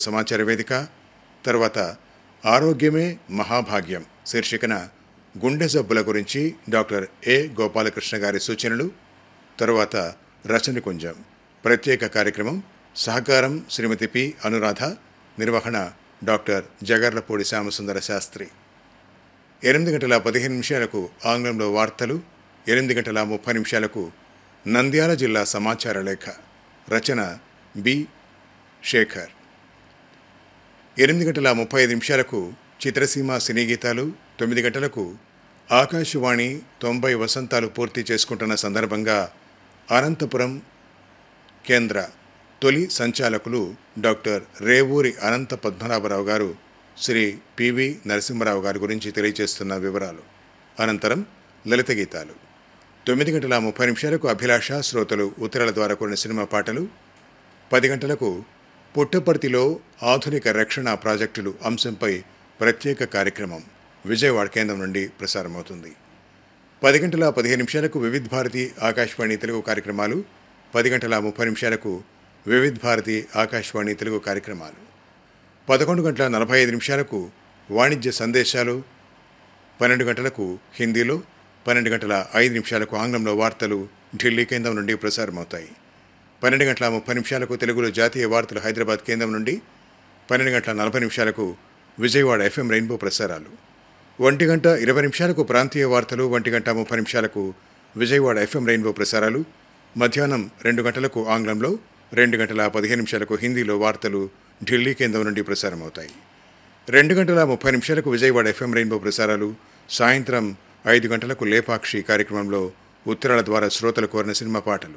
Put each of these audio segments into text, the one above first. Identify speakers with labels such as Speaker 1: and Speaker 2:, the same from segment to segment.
Speaker 1: సమాచార వేదిక తర్వాత ఆరోగ్యమే మహాభాగ్యం శీర్షికన గుండె జబ్బుల గురించి డాక్టర్ ఏ గోపాలకృష్ణ గారి సూచనలు తరువాత రచనకుంజం ప్రత్యేక కార్యక్రమం సహకారం శ్రీమతి పి అనురాధ నిర్వహణ డాక్టర్ జగర్లపూడి శ్యామసుందర శాస్త్రి ఎనిమిది గంటల పదిహేను నిమిషాలకు ఆంగ్లంలో వార్తలు ఎనిమిది గంటల ముప్పై నిమిషాలకు నంద్యాల జిల్లా సమాచార లేఖ రచన బి శేఖర్ ఎనిమిది గంటల ముప్పై ఐదు నిమిషాలకు చిత్రసీమ సినీ గీతాలు తొమ్మిది గంటలకు ఆకాశవాణి తొంభై వసంతాలు పూర్తి చేసుకుంటున్న సందర్భంగా అనంతపురం కేంద్ర తొలి సంచాలకులు డాక్టర్ రేవూరి అనంత పద్మనాభరావు గారు శ్రీ పివి నరసింహరావు గారి గురించి తెలియజేస్తున్న వివరాలు అనంతరం లలిత గీతాలు తొమ్మిది గంటల ముప్పై నిమిషాలకు అభిలాష శ్రోతలు ఉత్తరాల ద్వారా కూడిన సినిమా పాటలు పది గంటలకు పుట్టపర్తిలో ఆధునిక రక్షణ ప్రాజెక్టులు అంశంపై ప్రత్యేక కార్యక్రమం విజయవాడ కేంద్రం నుండి ప్రసారమవుతుంది పది గంటల పదిహేను నిమిషాలకు వివిధ్ భారతి ఆకాశవాణి తెలుగు కార్యక్రమాలు పది గంటల ముప్పై నిమిషాలకు వివిధ్ భారతి ఆకాశవాణి తెలుగు కార్యక్రమాలు పదకొండు గంటల నలభై ఐదు నిమిషాలకు వాణిజ్య సందేశాలు పన్నెండు గంటలకు హిందీలో పన్నెండు గంటల ఐదు నిమిషాలకు ఆంగ్లంలో వార్తలు ఢిల్లీ కేంద్రం నుండి ప్రసారమవుతాయి పన్నెండు గంటల ముప్పై నిమిషాలకు తెలుగులో జాతీయ వార్తలు హైదరాబాద్ కేంద్రం నుండి పన్నెండు గంటల నలభై నిమిషాలకు విజయవాడ ఎఫ్ఎం రెయిన్బో ప్రసారాలు ఒంటి గంట ఇరవై నిమిషాలకు ప్రాంతీయ వార్తలు ఒంటి గంట ముప్పై నిమిషాలకు విజయవాడ ఎఫ్ఎం రెయిన్బో ప్రసారాలు మధ్యాహ్నం రెండు గంటలకు ఆంగ్లంలో రెండు గంటల పదిహేను నిమిషాలకు హిందీలో వార్తలు ఢిల్లీ కేంద్రం నుండి ప్రసారమవుతాయి రెండు గంటల ముప్పై నిమిషాలకు విజయవాడ ఎఫ్ఎం రెయిన్బో ప్రసారాలు సాయంత్రం ఐదు గంటలకు లేపాక్షి కార్యక్రమంలో ఉత్తరాల ద్వారా శ్రోతలు కోరిన సినిమా పాటలు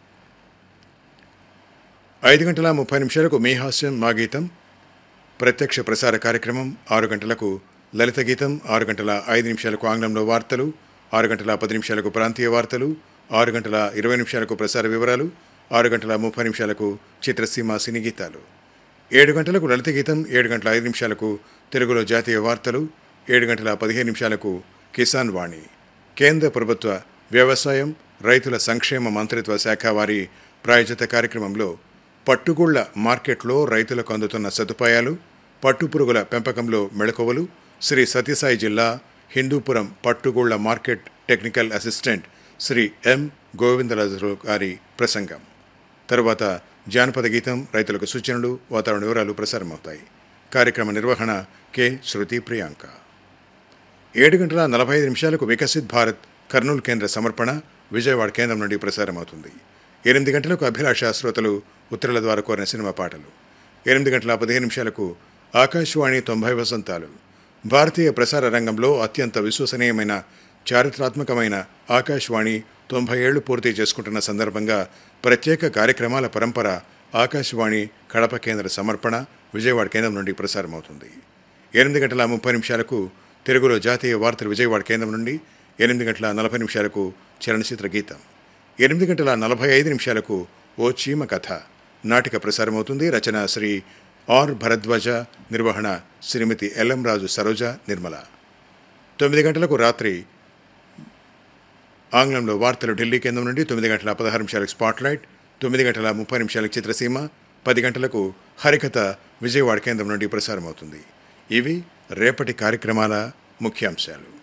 Speaker 1: ఐదు గంటల ముప్పై నిమిషాలకు మీ హాస్యం మా గీతం ప్రత్యక్ష ప్రసార కార్యక్రమం ఆరు గంటలకు లలిత గీతం ఆరు గంటల ఐదు నిమిషాలకు ఆంగ్లంలో వార్తలు ఆరు గంటల పది నిమిషాలకు ప్రాంతీయ వార్తలు ఆరు గంటల ఇరవై నిమిషాలకు ప్రసార వివరాలు ఆరు గంటల ముప్పై నిమిషాలకు చిత్రసీమ సినీ గీతాలు ఏడు గంటలకు లలిత గీతం ఏడు గంటల ఐదు నిమిషాలకు తెలుగులో జాతీయ వార్తలు ఏడు గంటల పదిహేను నిమిషాలకు కిసాన్ వాణి కేంద్ర ప్రభుత్వ వ్యవసాయం రైతుల సంక్షేమ మంత్రిత్వ శాఖ వారి ప్రాయోజిత కార్యక్రమంలో పట్టుగుళ్ల మార్కెట్లో రైతులకు అందుతున్న సదుపాయాలు పట్టుపురుగుల పెంపకంలో మెళకువలు శ్రీ సత్యసాయి జిల్లా హిందూపురం పట్టుగుళ్ల market technical assistant Shri M Govindaraju గారి ప్రసంగం తరువాత జానపద గీతం రైతులకు సూచనలు వాతావరణ వివరాలు ప్రసారమవుతాయి కార్యక్రమ నిర్వహణ కె శృతి ప్రియాంక ఏడు గంటల నలభై ఐదు నిమిషాలకు వికసిత్ భారత్ కర్నూలు కేంద్ర సమర్పణ విజయవాడ కేంద్రం నుండి ప్రసారమవుతుంది ఎనిమిది గంటలకు అభిలాష శ్రోతలు ఉత్తరాల ద్వారా కోరిన సినిమా పాటలు ఎనిమిది గంటల పదిహేను నిమిషాలకు ఆకాశవాణి తొంభై వసంతాలు భారతీయ ప్రసార రంగంలో అత్యంత విశ్వసనీయమైన చారిత్రాత్మకమైన ఆకాశవాణి తొంభై ఏళ్లు పూర్తి చేసుకుంటున్న సందర్భంగా ప్రత్యేక కార్యక్రమాల పరంపర ఆకాశవాణి కడప కేంద్ర సమర్పణ విజయవాడ కేంద్రం నుండి ప్రసారమవుతుంది ఎనిమిది గంటల ముప్పై నిమిషాలకు తెలుగులో జాతీయ వార్తలు విజయవాడ కేంద్రం నుండి ఎనిమిది గంటల నలభై నిమిషాలకు చలనచిత్ర గీతం ఎనిమిది గంటల నలభై ఐదు నిమిషాలకు ఓ చీమ కథ నాటిక ప్రసారమవుతుంది రచన శ్రీ ఆర్ భరద్వాజ నిర్వహణ శ్రీమతి ఎల్ఎం రాజు సరోజ నిర్మల తొమ్మిది గంటలకు రాత్రి ఆంగ్లంలో వార్తలు ఢిల్లీ కేంద్రం నుండి తొమ్మిది గంటల పదహారు నిమిషాలకు స్పాట్లైట్ తొమ్మిది గంటల ముప్పై నిమిషాలకు చిత్రసీమ పది గంటలకు హరికథ విజయవాడ కేంద్రం నుండి ప్రసారమవుతుంది ఇవి రేపటి కార్యక్రమాల ముఖ్యాంశాలు